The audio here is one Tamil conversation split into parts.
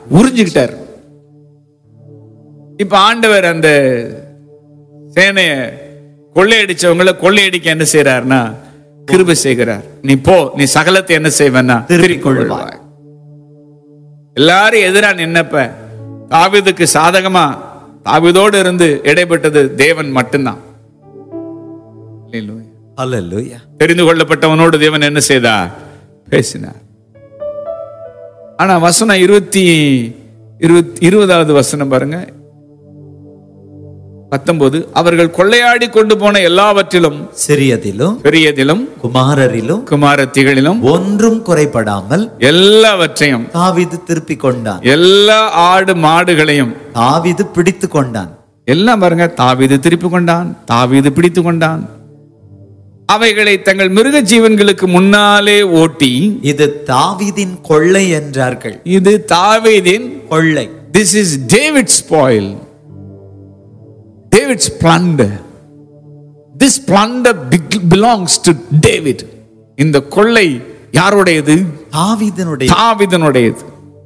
உறிஞ்சுக்கிட்டார் இப்ப ஆண்டவர் அந்த சேனைய கொள்ளையடிச்சவங்கள கொள்ளையடிக்க என்ன செய்யறாருன்னா கிருபை செய்கிறார் நீ போ நீ சகலத்தை என்ன செய்வேன்னா திருப்பிக் கொள்வாய் எல்லாரும் எதிரா நின்னப்ப தாவீதுக்கு சாதகமா தாவீதோடு இருந்து இடைப்பட்டது தேவன் மட்டும்தான் அல்லேலூயா. ஹalleluya தெரிந்து கொள்ளப்பட்டவனோடு தேவன் என்ன செய்தார் பேசினார் ஆனா வசனம் இருபத்தி இருபத்தி இருபதாவது வசனம் பாருங்க பத்தொன்பது அவர்கள் கொள்ளையாடி கொண்டு போன எல்லாவற்றிலும் சிறியதிலும் பெரியதிலும் குமாரரிலும் குமாரத்திகளிலும் ஒன்றும் குறைபடாமல் எல்லாவற்றையும் தாவீது திருப்பிக் கொண்டான் எல்லா ஆடு மாடுகளையும் தாவீது பிடித்து கொண்டான் எல்லாம் பாருங்க தாவீது திருப்பி கொண்டான் தாவீது பிடித்து கொண்டான் அவைகளை தங்கள் மிருக ஜீவன்களுக்கு முன்னாலே ஓட்டி இது தாவீதின் கொள்ளை என்றார்கள் இது தாவீதின் கொள்ளை this is David spoil David's plunder this plunder belongs to David இந்த கொள்ளை யாருடையது தாவீதினுடைய தாவீதனுடையது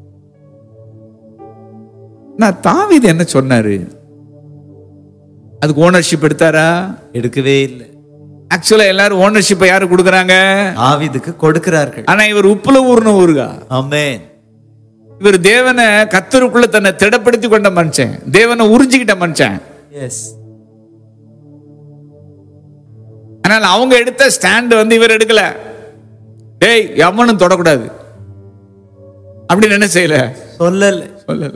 நான் தாவீது என்ன சொன்னாரு அதுக்கு ஓனர்ஷிப் எடுத்தாரா எடுக்கவே இல்லை ஆக்சுவலா எல்லாரும் ஓனர்ஷிப்பை யாரு கொடுக்கறாங்க தாவீதுக்கு கொடுக்கிறார்கள் ஆனா இவர் உப்புல ஊர்ன ஊருகா ஆமென் இவர் தேவனை கத்தருக்குள்ள தன்னை திடப்படுத்தி கொண்ட மனுஷன் தேவனை உறிஞ்சிக்கிட்ட மனுஷன் எஸ் ஆனால் அவங்க எடுத்த ஸ்டாண்ட் வந்து இவர் எடுக்கல டேய் எவனும் தொடக்கூடாது அப்படின்னு என்ன செய்யல சொல்லல சொல்லல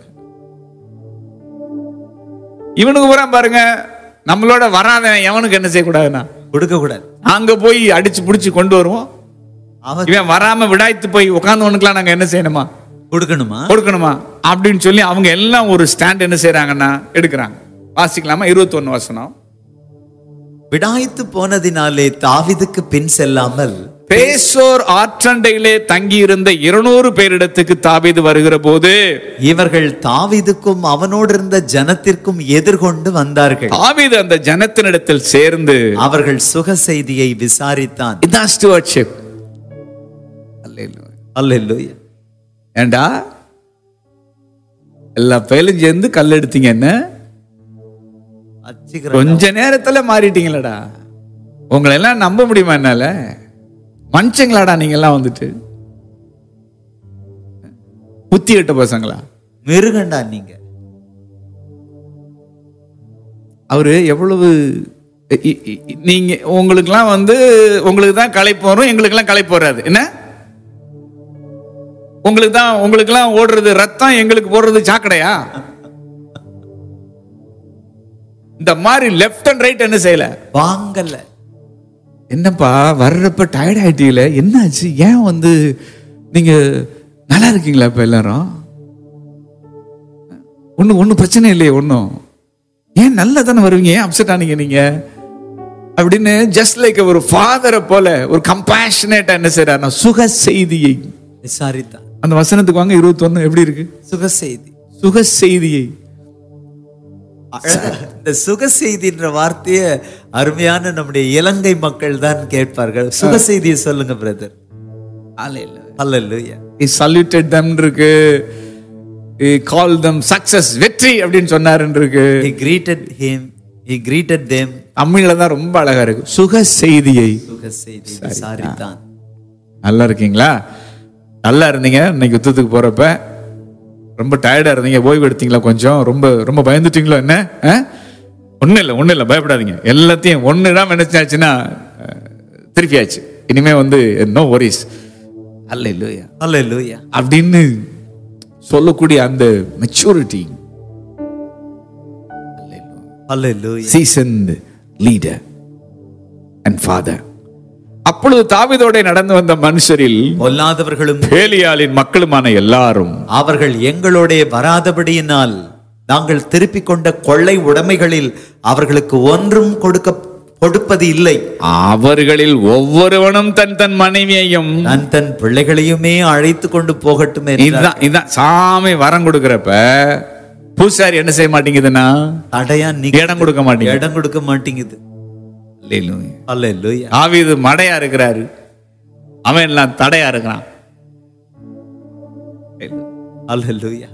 இவனுக்கு பூரா பாருங்க நம்மளோட வராதவன் எவனுக்கு என்ன செய்யக்கூடாதுன்னா கொடுக்க கூடாது அங்க போய் அடிச்சு புடிச்சு கொண்டு வருவோம் அவன் இவன் வராம விடாய்த்து போய் உட்கார்ந்தவனுக்குலாம் நாங்க என்ன செய்யணுமா கொடுக்கணுமா கொடுக்கணுமா அப்படின்னு சொல்லி அவங்க எல்லாம் ஒரு ஸ்டாண்ட் என்ன செய்றாங்கன்னா எடுக்கிறாங்க வாசிக்கலாமா இருபத்தொன்னு வசனம் விடாய்த்து போனதினாலே தாவீதுக்கு பின் செல்லாமல் பேசோர் ஆற்றண்டையிலே தங்கியிருந்த இருநூறு பேரிடத்துக்கு தாவீது வருகிற போது இவர்கள் தாவீதுக்கும் அவனோடு இருந்த ஜனத்திற்கும் எதிர்கொண்டு வந்தார்கள் தாவீது அந்த ஜனத்தினிடத்தில் சேர்ந்து அவர்கள் சுக செய்தியை விசாரித்தான் இதான் ஸ்டுவர்ட்ஷிப் அல்லேலூயா ஏண்டா எல்லா பேரும் சேர்ந்து கல் எடுத்தீங்க என்ன அச்சிக்கிறோம் கொஞ்ச நேரத்துல மாறிட்டீங்களடா உங்களை எல்லாம் நம்ப முடியுமா என்னால மனுஷங்களாடா நீங்க எல்லாம் வந்துட்டு புத்தி கட்ட பசங்களா மிருகண்டா நீங்க அவரு எவ்வளவு இ- இ- இ- நீங்க உங்களுக்கெல்லாம் வந்து உங்களுக்கு தான் களைப்பு வரும் எங்களுக்கெல்லாம் களைப்பு வராது என்ன உங்களுக்கு தான் உங்களுக்கெல்லாம் ஓடுறது ரத்தம் எங்களுக்கு போடுறது சாக்கடையா இந்த மாதிரி லெஃப்ட் அண்ட் ரைட் என்ன செய்யல வாங்கல என்னப்பா வர்றப்ப டயர்ட் ஆயிட்டீங்களே என்னாச்சு ஏன் வந்து நீங்க நல்லா இருக்கீங்களா இப்ப எல்லாரும் ஒண்ணு ஒண்ணும் பிரச்சனை இல்லையே ஒண்ணும் ஏன் நல்லா தானே வருவீங்க ஏன் அப்செட் ஆனீங்க நீங்க அப்படின்னு ஜஸ்ட் லைக் ஒரு ஃபாதரை போல ஒரு கம்பேஷனேட்டா என்ன செய்யறாருன்னா சுக செய்தியை விசாரித்தான் அந்த வசனத்துக்கு வாங்க இருபத்தொன்னு எப்படி இருக்கு சுக செய்தி சுக செய்தியை இந்த சுக செய்தின்ற வார்த்தைய அருமையான நம்முடைய இலங்கை மக்கள் தான் கேட்பார்கள் சுக செய்தியை சொல்லுங்க பிரதர் அல்லேலூயா he saluted them இருக்கு he called them success வெற்றி அப்படின்னு சொன்னாருன்னு இருக்கு he greeted him he greeted them தமிழ்ல தான் ரொம்ப அழகா இருக்கு சுக செய்தியை சுக செய்தி விசாரித்தான் நல்லா இருக்கீங்களா நல்லா இருந்தீங்க இன்னைக்கு யுத்தத்துக்கு போறப்ப ரொம்ப டயர்டா இருந்தீங்க ஓய்வு எடுத்தீங்களா கொஞ்சம் ரொம்ப ரொம்ப பயந்துட்டீங்களோ என்ன ஒன்றும் இல்லை ஒன்றும் இல்லை பயப்படாதீங்க எல்லாத்தையும் ஒன்று இடம் நினைச்சாச்சுன்னா அஹ், திருப்பியாச்சு இனிமே வந்து நோ ஒரிஸ் அல்ல இல்லையா அல்லேலூயா அப்படின்னு சொல்லக்கூடிய அந்த மெச்சூரிட்டி அல்லேலூயா seasoned leader and father அப்பொழுது தாவீதோட நடந்து வந்த மனுஷரில் பொல்லாதவர்களும் பேலியாளின் மக்களுமான எல்லாரும் அவர்கள் எங்களோடே வராதபடியினால் நாங்கள் திருப்பிக் கொண்ட கொள்ளை உடைமைகளில் அவர்களுக்கு ஒன்றும் கொடுக்க கொடுப்பது இல்லை அவர்களில் ஒவ்வொருவனும் தன் தன் மனைவியையும் தன் தன் பிள்ளைகளையுமே அழைத்து கொண்டு போகட்டும் என்றார். இதுதான் இதுதான் சாமி வரம் கொடுக்கறப்ப பூசாரி என்ன செய்ய மாட்டேங்குதுன்னா தடையா நீ இடம் கொடுக்க மாட்டேங்குது இடம் கொடுக்க மாட்டேங்குது அல்லேலூயா தாவீது மடையா இருக்கிறாரு அவன் எல்லாம் தடையா இருக்கிறான் அல்லேலூயா